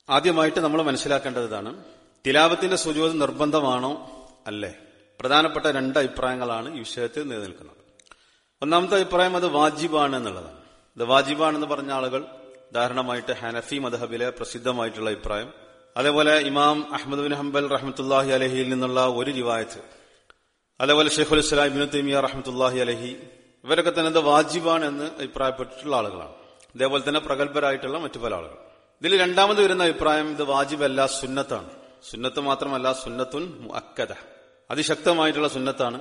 ആദ്യമായിട്ട് നമ്മൾ മനസ്സിലാക്കേണ്ടത് ഇതാണ് തിലാവത്തിന്റെ സുജൂത് നിർബന്ധമാണോ അല്ലേ പ്രധാനപ്പെട്ട രണ്ട് അഭിപ്രായങ്ങളാണ് ഈ വിഷയത്തിൽ നിലനിൽക്കുന്നത് ഒന്നാമത്തെ അഭിപ്രായം അത് വാജിബാണ് എന്നുള്ളതാണ് ഇത് വാജിബാണെന്ന് പറഞ്ഞ ആളുകൾ ഉദാഹരണമായിട്ട് ഹനഫി മദഹബിലെ പ്രസിദ്ധമായിട്ടുള്ള അഭിപ്രായം അതേപോലെ ഇമാം അഹമ്മദ് ബിൻ ഹംബൽ റഹ്മത്തുല്ലാഹി അലഹിയിൽ നിന്നുള്ള ഒരു റിവായത്ത് അതേപോലെ ഷെയ്ഖുൽ ഇസ്ലാം ഇബിൻ തൈമിയ റഹ്മത്തുല്ലാഹി അലഹി ഇവരൊക്കെ തന്നെ ഇത് വാജിബാണ് എന്ന് അഭിപ്രായപ്പെട്ടിട്ടുള്ള ആളുകളാണ് ഇതേപോലെ തന്നെ പ്രഗത്ഭരായിട്ടുള്ള മറ്റു പല ആളുകൾ ഇതിൽ രണ്ടാമത് വരുന്ന അഭിപ്രായം ഇത് വാജിബല്ല സുന്നത്താണ് സുന്നത്ത് മാത്രമല്ല സുന്നത്തുൻ മുഅക്കദ അതിശക്തമായിട്ടുള്ള സുന്നത്താണ്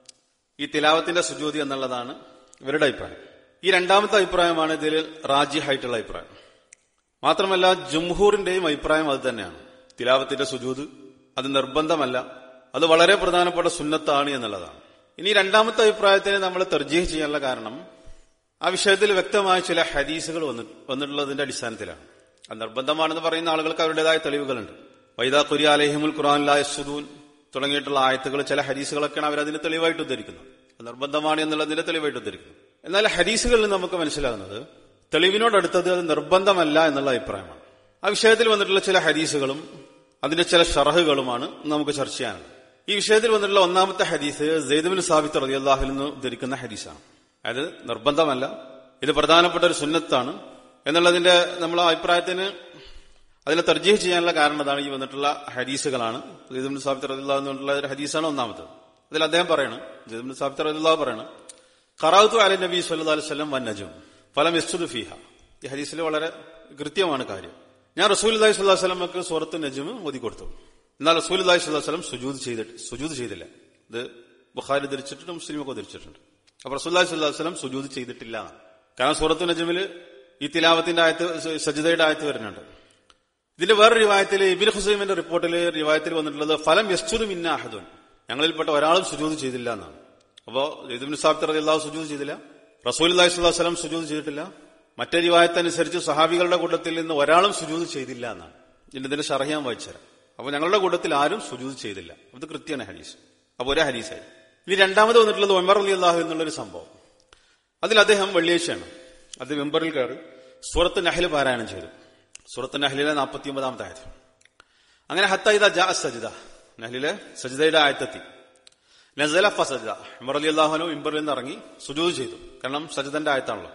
ഈ തിലാവത്തിന്റെ സുജൂതി എന്നുള്ളതാണ് ഇവരുടെ അഭിപ്രായം ഈ രണ്ടാമത്തെ അഭിപ്രായമാണ് ഇതിൽ റാജിഹായിട്ടുള്ള അഭിപ്രായം മാത്രമല്ല ജംഹൂറിന്റെയും അഭിപ്രായം അത് തന്നെയാണ് തിലാവത്തിന്റെ സുജൂത് അത് നിർബന്ധമല്ല അത് വളരെ പ്രധാനപ്പെട്ട സുന്നത്താണ് എന്നുള്ളതാണ് ഇനി രണ്ടാമത്തെ അഭിപ്രായത്തിനെ നമ്മൾ തെർജീഹ് ചെയ്യാനുള്ള കാരണം ആ വിഷയത്തിൽ വ്യക്തമായ ചില ഹദീസുകൾ വന്നി വന്നിട്ടുള്ളതിന്റെ അടിസ്ഥാനത്തിലാണ് അത് നിർബന്ധമാണെന്ന് പറയുന്ന ആളുകൾക്ക് അവരുടേതായ തെളിവുകളുണ്ട് വൈദാ കുരി അലഹിമുൽ ഖുറാൻ സുദൂൻ തുടങ്ങിയിട്ടുള്ള ആയത്തുകൾ ചില ഹദീസുകളൊക്കെയാണ് അവരതിന് തെളിവായിട്ട് ഉദ്ധരിക്കുന്നത് അത് നിർബന്ധമാണ് എന്നുള്ളതിന്റെ തെളിവായിട്ട് ഉദ്ധരിക്കുന്നത് എന്നാൽ ഹദീസുകളിൽ നിന്ന് നമുക്ക് മനസ്സിലാകുന്നത് തെളിവിനോടടുത്തത് അത് നിർബന്ധമല്ല എന്നുള്ള അഭിപ്രായമാണ് ആ വിഷയത്തിൽ വന്നിട്ടുള്ള ചില ഹദീസുകളും അതിന്റെ ചില ഷറഹുകളുമാണ് നമുക്ക് ചർച്ച ചെയ്യാനുള്ളത് ഈ വിഷയത്തിൽ വന്നിട്ടുള്ള ഒന്നാമത്തെ ഹദീസ് ജെയ്ദുബിൻ സാബിത്ത് റതി അള്ളാഹുൽ നിന്ന് ഉദ്ധരിക്കുന്ന ഹദീസാണ് അതായത് നിർബന്ധമല്ല ഇത് പ്രധാനപ്പെട്ട ഒരു സുന്നത്താണ് എന്നുള്ളതിന്റെ നമ്മളെ അഭിപ്രായത്തിന് അതിനെ തർജീഹ് ചെയ്യാനുള്ള കാരണം അതാണ് ഈ വന്നിട്ടുള്ള ഹദീസുകളാണ് ജെയ്ദുബിൻ സാബിത്ത് റതി അള്ളാഹു എന്നുള്ള ഒരു ഹദീസാണ് ഒന്നാമത് അതിൽ അദ്ദേഹം പറയണം ജെയ്ദുബിൻ സാബിത്ത് റതി അള്ളാഹു പറയണം ഖറാത്തു അലി നബി സല്ലു അലൈഹി സ്വലം വൻ നജും ഫലം യസ്തുദ് ഫീഹ ഈ ഹദീസിൽ വളരെ കൃത്യമാണ് കാര്യം ഞാൻ റസൂൽ അലൈഹി സ്വല്ലാ സ്വലമക്ക് സൂറത്ത് നജും ഓതി കൊടുത്തു എന്നാൽ റസൂൽ അലൈഹി സ്വല്ലാ സ്വലം സുജൂദ് ചെയ്തിട്ട് സുജൂദ് ചെയ്തില്ല ഇത് ബുഖാരി ധരിച്ചിട്ടുണ്ട് മുസ്ലിമൊക്കെ ധരിച്ചിട്ടുണ്ട് അപ്പൊ റസൂൽ അലൈഹി സ്വല്ലാ സ്വലം സുജൂദ് ചെയ്തിട്ടില്ല എന്നാണ്. കാരണം സൂറത്ത് നജുമിൽ ഈ തിലാവത്തിന്റെ ആയത്ത് സജിതയുടെ ആയത്ത് വരുന്നുണ്ട് ഇതിന്റെ വേറെ റിവായത്തിൽ ഇബിൻ ഹുസൈമിന്റെ റിപ്പോർട്ടിൽ റിവായത്തിൽ വന്നിട്ടുള്ളത് ഫലം യസ്തുദ് മിന്ന അഹദുൻ ഞങ്ങളിൽപ്പെട്ട ഒരാളും സുജൂദ് ചെയ്തില്ല എന്നാണ് അപ്പോ ഇദ്ബിൻ സാബിത്ത് റതി അള്ളാഹു സുജൂദ് ചെയ്തില്ല റസൂൽ അലൈഹി സ്വലാഹു വസ്ലം സുജൂദ് ചെയ്തിട്ടില്ല മറ്റേ റിവായത്തനുസരിച്ച് സഹാബികളുടെ കൂട്ടത്തിൽ നിന്ന് ഒരാളും സുജൂദ് ചെയ്തില്ല എന്നാണ് ഇതിന്റെ ഇതിന്റെ ഷർഹിയാൻ വായിച്ചുതരാം അപ്പൊ ഞങ്ങളുടെ കൂട്ടത്തിൽ ആരും സുജൂദ് ചെയ്തില്ല അത് കൃത്യമാണ് ഹരീസ് അപ്പൊ ഒരേ ഹരീസായി ഇനി രണ്ടാമത് വന്നിട്ടുള്ളത് ഒമർ അലി അള്ളാഹു എന്നുള്ളൊരു സംഭവം അതിൽ അദ്ദേഹം വെള്ളിയാഴ്ചയാണ് അത് മെമ്പറിൽ കയറി സൂറത്ത് നഹൽ പാരായണം ചെയ്തു സൂറത്ത് നഹലിലെ നാൽപ്പത്തി ഒമ്പതാമത്തെ ആയത് അങ്ങനെ ഹത്ത ജാ സജിദ നഹലിലെ സജിദയുടെ ആയത്തെത്തി നസല ഫസജ ഉമർ അലി അള്ളാഹുനു ഇമ്പറിൽ നിന്ന് ഇറങ്ങി സുജൂദ് ചെയ്തു കാരണം സജിദന്റെ ആയത്താണല്ലോ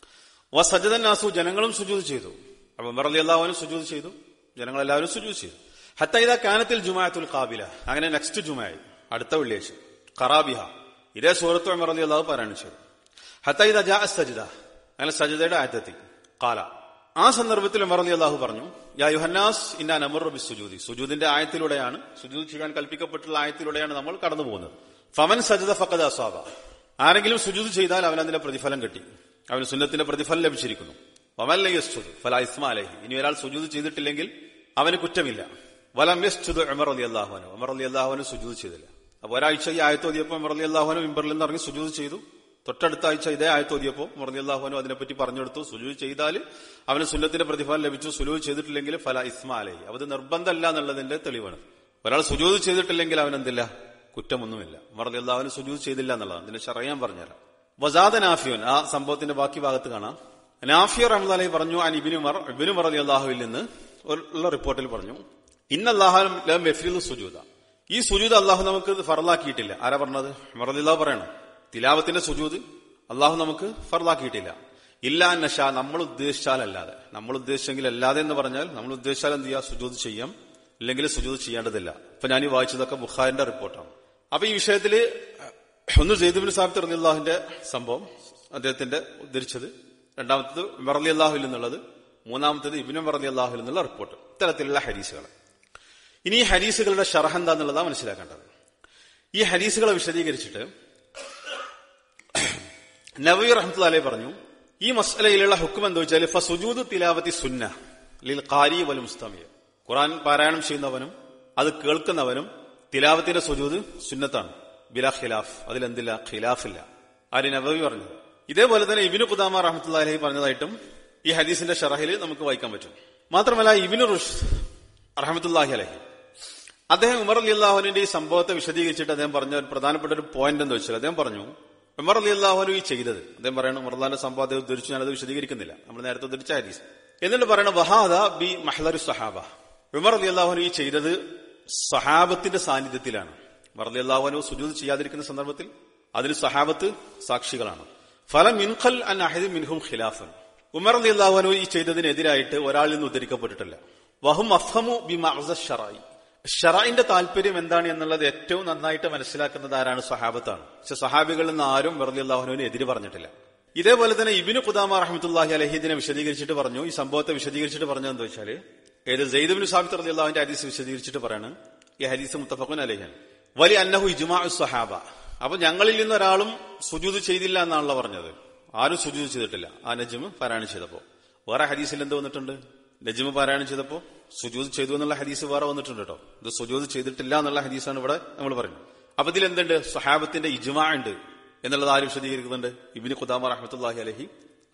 വ സജിദൻ നാസു ജനങ്ങളും സുജൂദ് ചെയ്തു അപ്പൊ ഉമർ അലി അള്ളാഹുനും സുജൂദ് ചെയ്തു ജനങ്ങളെല്ലാവരും സുജൂദ് ചെയ്തു ഹത്തൈദ കാനത്തിൽ ജുമാഅത്തുൽ കാബില അങ്ങനെ നെക്സ്റ്റ് ജുമായി അടുത്ത വെള്ളിയാഴ്ച ഖറാബിഹ ഇതേ സൂറത്ത് ഉമർ അലി അള്ളാഹു പാരായണം ചെയ്തു ഹത്തൈദ ജാ സജിദ അങ്ങനെ സജിദയുടെ ആയത്തെത്തി കാല ആ സന്ദർഭത്തിൽ ഉമർ അലി അള്ളാഹു പറഞ്ഞു യാ യുഹന്നാസ് ഇന്നാ നമർ ബി സുജൂദി സുജൂദിന്റെ ആയത്തിലൂടെയാണ് സുജൂദ് ചെയ്യാൻ കൽപ്പിക്കപ്പെട്ടുള്ള ആയത്തിലൂടെയാണ് നമ്മൾ കടന്നു പോകുന്നത് ഫമൻ സജദ ഫക്കദ അസാബ ആരെങ്കിലും സുജൂദ് ചെയ്താൽ അവൻ അതിന്റെ പ്രതിഫലം കിട്ടി അവന് സുന്നത്തിന്റെ പ്രതിഫലം ലഭിച്ചിരിക്കുന്നു വമൻ യസ്തുദ് ഫല ഇസ്മ അലഹി ഇനി ഒരാൾ സുജൂദ് ചെയ്തിട്ടില്ലെങ്കിൽ അവന് കുറ്റമില്ല വലം യസ്തുദ് ഉമർ അലി അള്ളാഹുനു ഉമർ അലി അള്ളാഹുനു സുജൂദ് ചെയ്തില്ല അപ്പൊ ഒരാഴ്ച ഈ ആയത്തോതിയപ്പോൾ ഉമർ അലി അള്ളാഹുനു മിമ്പറിൽ നിന്ന് ഇറങ്ങി സുജൂദ് ചെയ്തു തൊട്ടടുത്ത ആഴ്ച ഇതേ ആയത്തോതിയപ്പോൾ ഉമർ അലി അള്ളാഹുനു അതിനെപ്പറ്റി പറഞ്ഞെടുത്തു സുജൂദ് ചെയ്താൽ അവന് സുന്നത്തിന്റെ പ്രതിഫലം ലഭിച്ചു സുലൂദ് ചെയ്തിട്ടില്ലെങ്കിൽ ഫല ഇസ്മ അലഹി അത് നിർബന്ധമല്ല എന്നുള്ളതിന്റെ തെളിവാണ് ഒരാൾ സുജൂദ് ചെയ്തിട്ടില്ലെങ്കിൽ അവൻ എന്തില്ല കുറ്റമൊന്നുമില്ല ഉമർ അലി അള്ളാഹുന് സുജൂദ് ചെയ്തില്ല എന്നുള്ളതാണ് ഇതിന്റെ ഷറയാൻ പറഞ്ഞുതരാം വസാദ നാഫിയോൻ ആ സംഭവത്തിന്റെ ബാക്കി ഭാഗത്ത് കാണാം നാഫിയ റഹ്മദ് അലൈഹി പറഞ്ഞു അൻ ഇബിനു മർ ഇബിനു മർ അലി അള്ളാഹുവിൽ നിന്ന് ഉള്ള റിപ്പോർട്ടിൽ പറഞ്ഞു ഇന്ന അള്ളാഹു സുജൂദ ഈ സുജൂദ് അള്ളാഹു നമുക്ക് ഫറലാക്കിയിട്ടില്ല ആരാ പറഞ്ഞത് മറലില്ലാ പറയണം തിലാവത്തിന്റെ സുജൂദ് അള്ളാഹു നമുക്ക് ഫറലാക്കിയിട്ടില്ല ഇല്ല നഷ നമ്മൾ ഉദ്ദേശിച്ചാലല്ലാതെ നമ്മൾ ഉദ്ദേശിച്ചെങ്കിൽ അല്ലാതെ എന്ന് പറഞ്ഞാൽ നമ്മൾ ഉദ്ദേശിച്ചാൽ എന്ത് ചെയ്യാം സുജൂദ് ചെയ്യാം ഇല്ലെങ്കിൽ സുജൂദ് ചെയ്യേണ്ടതില്ല ഇപ്പൊ ഞാൻ ഈ വായിച്ചതൊക്കെ ബുഖാരിന്റെ റിപ്പോർട്ടാണ് അപ്പൊ ഈ വിഷയത്തില് ഒന്ന് ജെയ്ദുബിൻ സാബിത്ത് റലി അള്ളാഹുവിന്റെ സംഭവം അദ്ദേഹത്തിന്റെ ഉദ്ധരിച്ചത് രണ്ടാമത്തത് മറലി അള്ളാഹുവിൽ നിന്നുള്ളത് മൂന്നാമത്തത് ഇബിനും മറലി അള്ളാഹുവിൽ നിന്നുള്ള റിപ്പോർട്ട് ഇത്തരത്തിലുള്ള ഹരീസുകൾ ഇനി ഈ ഹരീസുകളുടെ ഷർഹ എന്താന്നുള്ളതാണ് മനസ്സിലാക്കേണ്ടത് ഈ ഹരീസുകളെ വിശദീകരിച്ചിട്ട് നബി റഹ്മത്ത് അലൈ പറഞ്ഞു ഈ മസലയിലുള്ള ഹുക്കും എന്താ വെച്ചാൽ ഫസുജൂദ് തിലാവത്തി സുന്ന ലിൽ ഖാരി വൽ മുസ്തമിയ ഖുറാൻ പാരായണം ചെയ്യുന്നവനും അത് കേൾക്കുന്നവനും തിലാവത്തിന്റെ സുജൂദ് സുന്നത്താണ് ബിലാ ഖിലാഫ് അതിലെന്തില്ല ഖിലാഫില്ല ആര് നബവി പറഞ്ഞു ഇതേപോലെ തന്നെ ഇബിനു ഖുദാമ റഹ്മത്തുള്ള അലഹി പറഞ്ഞതായിട്ടും ഈ ഹദീസിന്റെ ഷറഹിൽ നമുക്ക് വായിക്കാൻ പറ്റും മാത്രമല്ല ഇബിനു റുഷ് റഹമത്തുല്ലാഹി അലഹി അദ്ദേഹം ഉമർ അലി അള്ളാഹുവിന്റെ ഈ സംഭവത്തെ വിശദീകരിച്ചിട്ട് അദ്ദേഹം പറഞ്ഞ ഒരു പ്രധാനപ്പെട്ട ഒരു പോയിന്റ് എന്ന് വെച്ചാൽ അദ്ദേഹം പറഞ്ഞു ഉമർ അലി അള്ളാഹുനു ഈ ചെയ്തത് അദ്ദേഹം പറയണം ഉമർദാന്റെ സംഭവം അദ്ദേഹം ഉദ്ധരിച്ചു ഞാനത് വിശദീകരിക്കുന്നില്ല നമ്മൾ നേരത്തെ ഉദ്ധരിച്ച ഹരീസ് എന്നിട്ട് പറയണ വഹാദ ബി മഹ്ലർ സഹാബ ഉമർ അലി അള്ളാഹുനു ഈ ചെയ്തത് സഹാബത്തിന്റെ സാന്നിധ്യത്തിലാണ് ഉമർ അലി അള്ളാഹുനു സുജൂത് ചെയ്യാതിരിക്കുന്ന സന്ദർഭത്തിൽ അതിന് സഹാബത്ത് സാക്ഷികളാണ് ഫലം മിൻഖൽ അൻ അഹദ് മിൻഹും ഖിലാഫൻ ഉമർ അലി അള്ളാഹുനു ഈ ചെയ്തതിനെതിരായിട്ട് ഒരാളിൽ നിന്ന് ഉദ്ധരിക്കപ്പെട്ടിട്ടില്ല വഹും അഫമു ബി മഅ്സ ഷറായി ഷറായിന്റെ താല്പര്യം എന്താണ് എന്നുള്ളത് ഏറ്റവും നന്നായിട്ട് മനസ്സിലാക്കുന്നത് ആരാണ് സഹാബത്താണ് പക്ഷെ സഹാബികളിൽ നിന്ന് ആരും വെറുതെ അള്ളാഹുനുവിന് എതിര് പറഞ്ഞിട്ടില്ല ഇതേപോലെ തന്നെ ഇബിന് ഖുദാമ റഹ്മത്തുല്ലാഹി അലഹി ഇതിനെ വിശദീകരിച്ചിട്ട് പറഞ്ഞു ഈ സംഭവത്തെ വിശദീകരിച്ചിട്ട് പറഞ്ഞു എന്താ വെച്ചാല് ഏത് ജയ്ദബിന് സാബിത്ത് റലി അള്ളാഹുവിന്റെ ഹദീസ് വിശദീകരിച്ചിട്ട് പറയാണ് ഈ ഹദീസ് മുത്തഫഖുൻ അലഹിൻ വലി അന്നഹു ഇജുമാ സഹാബ അപ്പൊ ഞങ്ങളിൽ നിന്ന് ഒരാളും സുജൂത് ചെയ്തില്ല എന്നാണല്ലോ പറഞ്ഞത് ആരും സുജൂത് ചെയ്തിട്ടില്ല ആ നജ്മ് പാരായണം ചെയ്തപ്പോ വേറെ ഹദീസിൽ എന്ത് വന്നിട്ടുണ്ട് നജ്മ് പാരായണം ചെയ്തപ്പോ സുജൂത് ചെയ്തു എന്നുള്ള ഹദീസ് വേറെ വന്നിട്ടുണ്ട് കേട്ടോ ഇത് സുജൂത് ചെയ്തിട്ടില്ല എന്നുള്ള ഹദീസാണ് ഇവിടെ നമ്മൾ പറയുന്നത് അപ്പൊ ഇതിൽ എന്തുണ്ട് സഹാബത്തിന്റെ ഇജ്മാ ഉണ്ട് എന്നുള്ളത് ആര് വിശദീകരിക്കുന്നുണ്ട് ഇബിന് ഖുദാമ റഹ്മത്തുല്ലാഹി അലഹി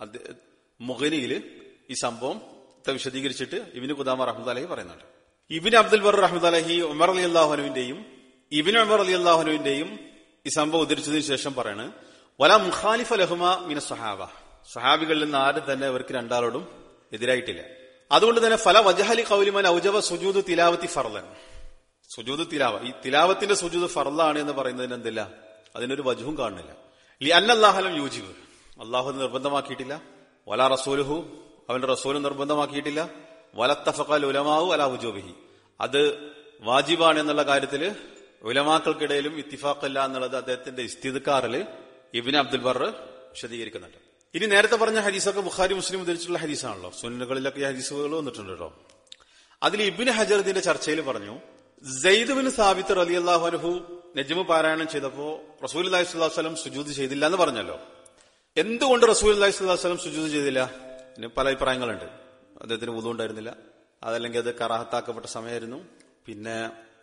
മുഖനിയില് ഈ സംഭവം വിശദീകരിച്ചിട്ട് ഇബിന് ഖുദാമ റഹ്മത്ത് അലഹി പറയുന്നുണ്ട് ഇബിൻ അബ്ദുൽ ബർ റഹ്മത്ത് അലഹി ഉമർ അലി അള്ളാഹുനുവിന്റെയും ഇബിൻ ഉമർ അലി അള്ളാഹുനുവിന്റെയും ഈ സംഭവം ഉദ്ധരിച്ചതിന് ശേഷം പറയാണ് വല മുഖാലിഫ ലഹുമ മിന സഹാബ സഹാബികളിൽ നിന്ന് ആരും തന്നെ അവർക്ക് രണ്ടാളോടും എതിരായിട്ടില്ല അതുകൊണ്ട് തന്നെ ഫല വജഹലി കൗലിമൻ ഔജവ സുജൂദ് തിലാവത്തി ഫർലൻ സുജൂദ് തിലാവ ഈ തിലാവത്തിന്റെ സുജൂദ് ഫർലാണ് എന്ന് പറയുന്നതിന് എന്തില്ല അതിനൊരു വജുവും കാണുന്നില്ല ലി അന്നല്ലാഹലം യൂജിബ് അള്ളാഹു നിർബന്ധമാക്കിയിട്ടില്ല വല റസൂലുഹു അവന്റെ റസൂലും നിർബന്ധമാക്കിയിട്ടില്ല വലത്തഫക്കൽ ഉലമാവു അല ഹുജോബിഹി അത് വാജിബാണ് എന്നുള്ള കാര്യത്തില് ഉലമാക്കൾക്കിടയിലും ഇത്തിഫാഖല്ല എന്നുള്ളത് അദ്ദേഹത്തിന്റെ ഇസ്തിദ്ക്കാറില് ഇബിൻ അബ്ദുൽ ബർ വിശദീകരിക്കുന്നുണ്ട് ഇനി നേരത്തെ പറഞ്ഞ ഹദീസൊക്കെ ബുഖാരി മുസ്ലിം ഉദ്ധരിച്ചിട്ടുള്ള ഹദീസാണല്ലോ സുന്നുകളിലൊക്കെ ഈ ഹദീസുകൾ വന്നിട്ടുണ്ട് കേട്ടോ അതിൽ ഇബിൻ ഹജർ ഇതിന്റെ ചർച്ചയിൽ പറഞ്ഞു ജയ്ദുബിൻ സാബിത്ത് അലി അള്ളാഹുനഹു നജ്മു പാരായണം ചെയ്തപ്പോ റസൂൽ അലൈഹി സ്വലാഹു വസ്ലം സുജൂത് ചെയ്തില്ല എന്ന് പറഞ്ഞല്ലോ എന്തുകൊണ്ട് റസൂൽ അലൈഹി സ്വലാഹു വസ്ലം സുജൂത് ചെയ്തില്ല ഇതിന് പല അഭിപ്രായങ്ങളുണ്ട് അദ്ദേഹത്തിന് ഉതുണ്ടായിരുന്നില്ല അതല്ലെങ്കിൽ അത് കറാഹത്താക്കപ്പെട്ട സമയമായിരുന്നു പിന്നെ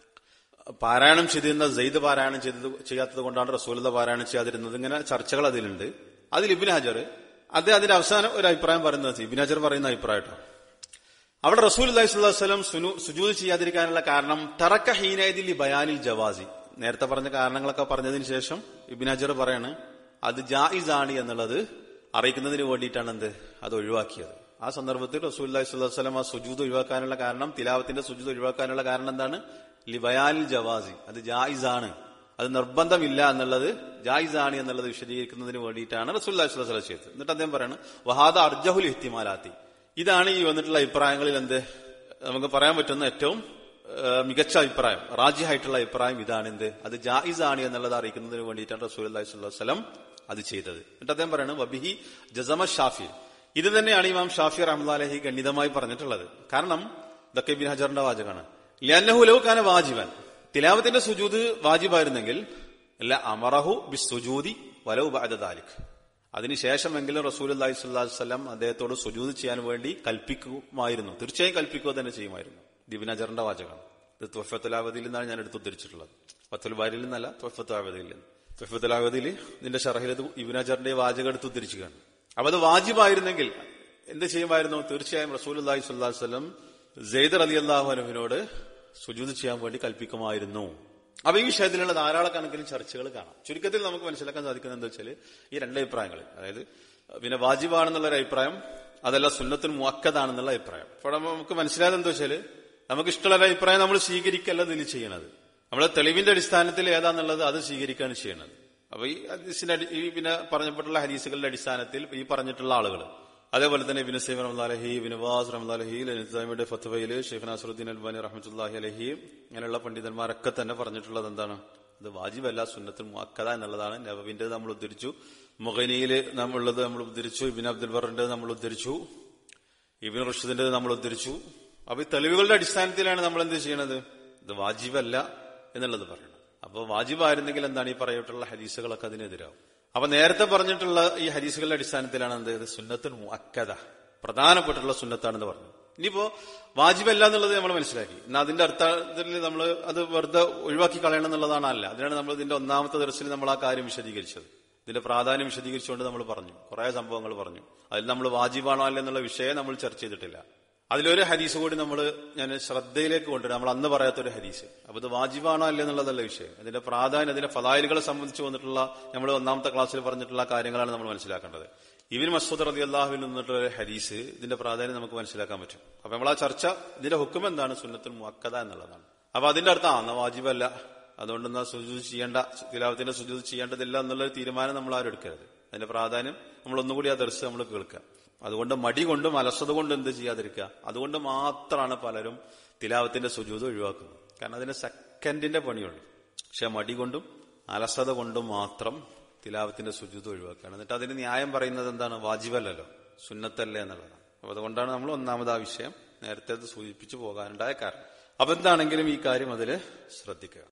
പാരായണം ചെയ്തിരുന്ന ജയ്ദ് പാരായണം ചെയ്തത് ചെയ്യാത്തത് കൊണ്ടാണ് റസൂലത പാരായണം ചെയ്യാതിരുന്നത് ഇങ്ങനെ ചർച്ചകൾ അതിലുണ്ട് അതിൽ ഇബിൻ ഹജർ അത് അതിന്റെ അവസാനം ഒരു അഭിപ്രായം പറയുന്നത് ഇബിൻ ഹജർ പറയുന്ന അഭിപ്രായം കേട്ടോ അവിടെ റസൂൽ അലൈഹി സ്വലം സുജൂത് ചെയ്യാതിരിക്കാനുള്ള കാരണം തറക്ക ഹീനയതിൽ ബയാനിൽ ജവാസി നേരത്തെ പറഞ്ഞ കാരണങ്ങളൊക്കെ പറഞ്ഞതിന് ശേഷം ഇബിൻ ഹജർ പറയാണ് അത് ജായിസ് ആണ് എന്നുള്ളത് അറിയിക്കുന്നതിന് വേണ്ടിയിട്ടാണ് എന്ത് അത് ഒഴിവാക്കിയത് ആ സന്ദർഭത്തിൽ റസൂൽ അലൈഹി സ്വലം ആ സുജൂത് ഒഴിവാക്കാനുള്ള കാരണം തിലാവത്തിന്റെ സുജൂത് ഒഴിവാക്കാനുള്ള കാരണം എന്താണ് ലിബയാനിൽ ജവാസി അത് ജായിസ് ആണ് അത് നിർബന്ധമില്ല എന്നുള്ളത് ജായിസ് ആണ് എന്നുള്ളത് വിശദീകരിക്കുന്നതിന് വേണ്ടിയിട്ടാണ് റസൂൽ അലൈഹി സ്വലം ചെയ്തത് എന്നിട്ട് അദ്ദേഹം പറയാണ് വഹാദ അർജഹുൽ ഇഹ്തിമാലാത്തി ഇതാണ് ഈ വന്നിട്ടുള്ള അഭിപ്രായങ്ങളിൽ എന്ത് നമുക്ക് പറയാൻ പറ്റുന്ന ഏറ്റവും മികച്ച അഭിപ്രായം റാജിയായിട്ടുള്ള അഭിപ്രായം ഇതാണ് എന്ത് അത് ജായിസ് ആണ് എന്നുള്ളത് അറിയിക്കുന്നതിന് വേണ്ടിയിട്ടാണ് റസൂൽ അലൈഹി സ്വലം അത് ചെയ്തത് എന്നിട്ട് അദ്ദേഹം പറയുന്നത് വബിഹി ജസമ ഷാഫി ഇത് തന്നെയാണ് ഇമാം ഷാഫി റഹ്മദാലഹി ഗണ്ഡിതമായി പറഞ്ഞിട്ടുള്ളത് കാരണം ഇതൊക്കെ ബിൻ ഹജറിന്റെ വാചകമാണ് ലന്നഹുലവ് കാന വാജിബൻ തിലാവത്തിന്റെ സുജൂത് വാജിബായിരുന്നെങ്കിൽ അല്ല അമറഹു ബി സുജൂതി വലവ് ബാദാലിഖ് അതിനുശേഷമെങ്കിലും റസൂൽ അള്ളാഹി സ്വല്ലാസ്ലം അദ്ദേഹത്തോട് സുജൂത് ചെയ്യാൻ വേണ്ടി കൽപ്പിക്കുമായിരുന്നു തീർച്ചയായും കൽപ്പിക്കുക തന്നെ ചെയ്യുമായിരുന്നു ദിബിൻ അജറിന്റെ വാചകമാണ് ഇത് ത്വഫത്തുലാവതിയിൽ നിന്നാണ് ഞാൻ എടുത്ത് ഉദ്ധരിച്ചിട്ടുള്ളത് ഫത്തുൽ ബാരിൽ നിന്നല്ല ത്വഫത്തുലാവതിയിൽ നിന്ന് ത്വഫത്തുലാവതിയിൽ ഇതിന്റെ ഷറഹിൽ ഇബിൻ അജറിന്റെ വാചകം എടുത്ത് ഉദ്ധരിക്കുകയാണ് അപ്പൊ അത് വാജിബായിരുന്നെങ്കിൽ എന്ത് ചെയ്യുമായിരുന്നു തീർച്ചയായും റസൂൽ അള്ളാഹി സ്വല്ലാസ്ലം ജെയ്ദർ അലി അള്ളാഹുനുവിനോട് സുജൂത് ചെയ്യാൻ വേണ്ടി കൽപ്പിക്കുമായിരുന്നു അപ്പൊ ഈ വിഷയത്തിലുള്ള ധാരാളക്കണക്കിന് ചർച്ചകൾ കാണാം ചുരുക്കത്തിൽ നമുക്ക് മനസ്സിലാക്കാൻ സാധിക്കുന്നത് എന്താ വെച്ചാൽ ഈ രണ്ട് അഭിപ്രായങ്ങൾ അതായത് പിന്നെ വാജിബാണെന്നുള്ള ഒരു അഭിപ്രായം അതല്ല സുന്നത്തിന് മുക്കതാണെന്നുള്ള അഭിപ്രായം അപ്പോൾ നമുക്ക് മനസ്സിലായത് എന്താ വെച്ചാൽ നമുക്ക് ഇഷ്ടമുള്ള ഒരു അഭിപ്രായം നമ്മൾ സ്വീകരിക്കല്ല ഇതിൽ ചെയ്യണത് നമ്മൾ തെളിവിന്റെ അടിസ്ഥാനത്തിൽ ഏതാന്നുള്ളത് അത് സ്വീകരിക്കുകയാണ് ചെയ്യണത് അപ്പൊ ഈ ഹദീസിന്റെ ഈ പിന്നെ പറഞ്ഞപ്പെട്ടുള്ള ഹദീസുകളുടെ അടിസ്ഥാനത്തിൽ ഈ പറഞ്ഞിട്ടുള്ള ആളുകൾ അതേപോലെ തന്നെ ഇബിന് സൈം റഹ്മദ് ഇബിന് വാസ് റഹ്മദ് അലഹി നിസാമിയുടെ ഫത്വയില് ഷെയ്ഖ് നാസറുദ്ദീൻ അൽബാനി റഹ്മത്തുല്ലാഹി അലഹി അങ്ങനെയുള്ള പണ്ഡിതന്മാരൊക്കെ തന്നെ പറഞ്ഞിട്ടുള്ളത് എന്താണ് ഇത് വാജിബല്ല സുന്നത്തുൽ മുഅക്കദ എന്നുള്ളതാണ് നബവിന്റെ നമ്മൾ ഉദ്ധരിച്ചു മുഖനിയില് നമ്മളുള്ളത് നമ്മൾ ഉദ്ധരിച്ചു ഇബിൻ അബ്ദുൽ ബറിന്റെ നമ്മൾ ഉദ്ധരിച്ചു ഇബിൻ റുഷദിന്റെ നമ്മൾ ഉദ്ധരിച്ചു അപ്പൊ ഈ തെളിവുകളുടെ അടിസ്ഥാനത്തിലാണ് നമ്മൾ എന്ത് ചെയ്യണത് ഇത് വാജിബല്ല എന്നുള്ളത് പറയണം അപ്പൊ വാജിബായിരുന്നെങ്കിൽ എന്താണ് ഈ പറയപ്പെട്ടുള്ള ഹദീസുകളൊക്കെ അതിനെതിരാവും അപ്പൊ നേരത്തെ പറഞ്ഞിട്ടുള്ള ഈ ഹദീസുകളുടെ അടിസ്ഥാനത്തിലാണ് എന്ത് ഇത് സുന്നത്തിന് മുഅക്കദ പ്രധാനപ്പെട്ടുള്ള സുന്നത്താണെന്ന് പറഞ്ഞു ഇനിയിപ്പോ വാജിബല്ല എന്നുള്ളത് നമ്മൾ മനസ്സിലാക്കി എന്നാൽ അതിന്റെ അർത്ഥത്തിൽ നമ്മൾ അത് വെറുതെ ഒഴിവാക്കി കളയണം എന്നുള്ളതാണ് അല്ല അതിനാണ് നമ്മൾ ഇതിന്റെ ഒന്നാമത്തെ ദർശനം നമ്മൾ ആ കാര്യം വിശദീകരിച്ചത് ഇതിന്റെ പ്രാധാന്യം വിശദീകരിച്ചുകൊണ്ട് നമ്മൾ പറഞ്ഞു കുറെ സംഭവങ്ങൾ പറഞ്ഞു അതിൽ നമ്മൾ വാജിബാണോ അല്ല എന്നുള്ള വിഷയം നമ്മൾ ചർച്ച ചെയ്തിട്ടില്ല അതിലൊരു ഹദീസ് കൂടി നമ്മൾ ഞാൻ ശ്രദ്ധയിലേക്ക് കൊണ്ടുവരും നമ്മൾ അന്ന് പറയാത്തൊരു ഹദീസ് അപ്പൊ ഇത് വാജിബാണോ അല്ല എന്നുള്ളതല്ല വിഷയം അതിന്റെ പ്രാധാന്യം അതിന്റെ ഫലായിലുകളെ സംബന്ധിച്ച് വന്നിട്ടുള്ള നമ്മൾ ഒന്നാമത്തെ ക്ലാസ്സിൽ പറഞ്ഞിട്ടുള്ള കാര്യങ്ങളാണ് നമ്മൾ മനസ്സിലാക്കേണ്ടത് ഇബിൻ മസൂദ് റതി അള്ളാഹുവിൽ നിന്നിട്ടുള്ള ഒരു ഹരീസ് ഇതിന്റെ പ്രാധാന്യം നമുക്ക് മനസ്സിലാക്കാൻ പറ്റും അപ്പൊ നമ്മൾ ആ ചർച്ച ഇതിന്റെ ഹുക്കും എന്താണ് സുന്നത്തുൽ മുഅക്കദ എന്നുള്ളതാണ് അപ്പൊ അതിന്റെ അർത്ഥം ആ എന്നാ വാജിബല്ല അതുകൊണ്ട് എന്നാ സുജൂത് ചെയ്യേണ്ട തിലാവത്തിന്റെ സുജൂത് ചെയ്യേണ്ടതില്ല എന്നുള്ള തീരുമാനം നമ്മൾ ആരും എടുക്കരുത് അതിന്റെ പ്രാധാന്യം നമ്മൾ ഒന്നുകൂടി ആ ദർശനം നമ്മൾ കേൾക്കുക അതുകൊണ്ട് മടി കൊണ്ടും അലസത കൊണ്ടും എന്ത് ചെയ്യാതിരിക്കുക അതുകൊണ്ട് മാത്രമാണ് പലരും തിലാവത്തിന്റെ സുജൂത് ഒഴിവാക്കുന്നത് കാരണം അതിന് സെക്കൻഡിന്റെ പണിയുള്ളൂ പക്ഷെ മടി കൊണ്ടും അലസത കൊണ്ടും മാത്രം തിലാവത്തിന്റെ സുജൂത് ഒഴിവാക്കുകയാണ് എന്നിട്ട് അതിന് ന്യായം പറയുന്നത് എന്താണ് വാജിബല്ലല്ലോ സുന്നത്തല്ലേ എന്നുള്ളതാണ് അപ്പൊ അതുകൊണ്ടാണ് നമ്മൾ ഒന്നാമത് ആ വിഷയം നേരത്തെ അത് സൂചിപ്പിച്ചു പോകാനുണ്ടായ കാരണം അപ്പൊ എന്താണെങ്കിലും ഈ കാര്യം അതിൽ ശ്രദ്ധിക്കുക